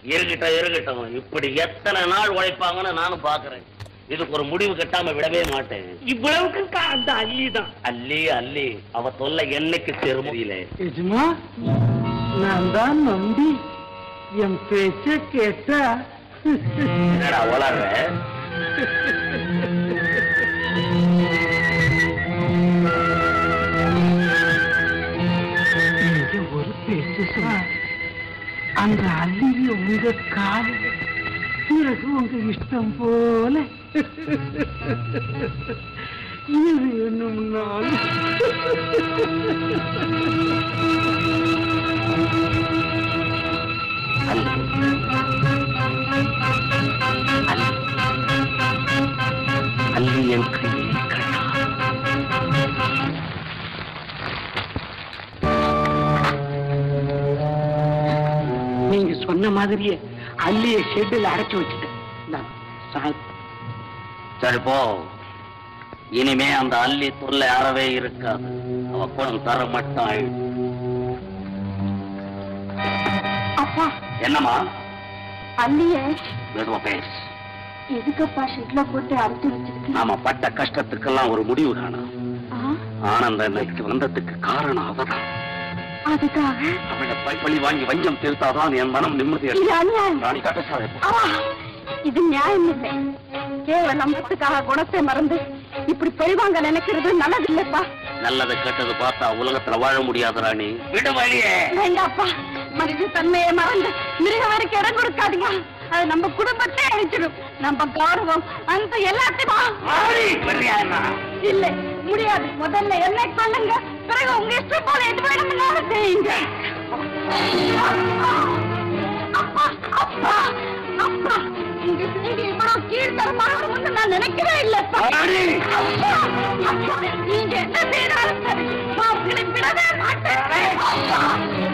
இருக்கட்டும் இருக்கட்டும் இப்படி எத்தனை நாள் உழைப்பாங்கன்னு நானும் பாக்குறேன் இதுக்கு ஒரு முடிவு கட்டாம விடவே மாட்டேன் இவ்வளவுக்கு அந்த அள்ளி தான் அல்லி அல்லி அவ தொல்லை என்னைக்கு சேரும் தெரியல எஜமா நான் தான் நம்பி என் பேச்ச கேட்டா என்னடா உளற நீங்க ஒரு பேச்சு சொன்னா அந்த அள்ளிய உங்க காலில் பிறகு உங்க இஷ்டம் போல இது வேணும்னாலும் அல்லி என் கையை கண்டா நீங்க சொன்ன மாதிரியே அள்ளிய ஷெட்டில் அடைச்சு வச்சுட்டேன் இந்தாங்க, சாப்பிட்டு சரி போ இனிமே அந்த அல்லி தொல்லை அறவே இருக்காது அவ குணம் தர மட்டும் ஆயிடும் அப்பா என்னம்மா அல்லிய மெதுவா பேசு எதுக்கப்பா ஷெட்ல போட்டு அடைச்சு வச்சிருக்கேன் நாம பட்ட கஷ்டத்துக்கெல்லாம் ஒரு முடிவு காணும் ஆ, ஆனந்த இன்னைக்கு வந்ததுக்கு காரணம் அவதான் அதுக்காக அவளை பைப்பளி வாங்கி வஞ்சம் தீர்த்தாதான் என் மனம் நிம்மதி இது அநியாயம் ராணி கட்டசாலை ஆ, இது நியாயம் இல்லை கேவல நம்பத்துக்காக குணத்தை மறந்து இப்படி பழிவாங்க நினைக்கிறது நல்லதில்லைப்பா நல்லது கெட்டது பார்த்தா உலகத்துல வாழ முடியாது ராணி விடு வழியே வேண்டாப்பா மனித தன்மையை மறந்து மிருக வரைக்கும் இடம் கொடுக்காதீங்க அது நம்ம குடும்பத்தை அழிச்சிடும் நம்ம கௌரவம் அந்த எல்லாத்தையும் மாறி, வர்றியா என்ன? இல்லை முடியாது முதல்ல என்னை பண்ணுங்க பிறகு உங்க இஷ்டம் போல எது வேணும்னாலும் செய்யுங்க அப்பா அப்பா அப்பா உங்க செய்தி இவ்வளவு கீழ்த்தரமானவங்க நான் நினைக்கவே இல்லப்பா மாறி! அப்பா, அப்பா, நீங்க என்ன செய்யறாலும் சரி நான் உங்களை விடவே மாட்டேன் அப்பா,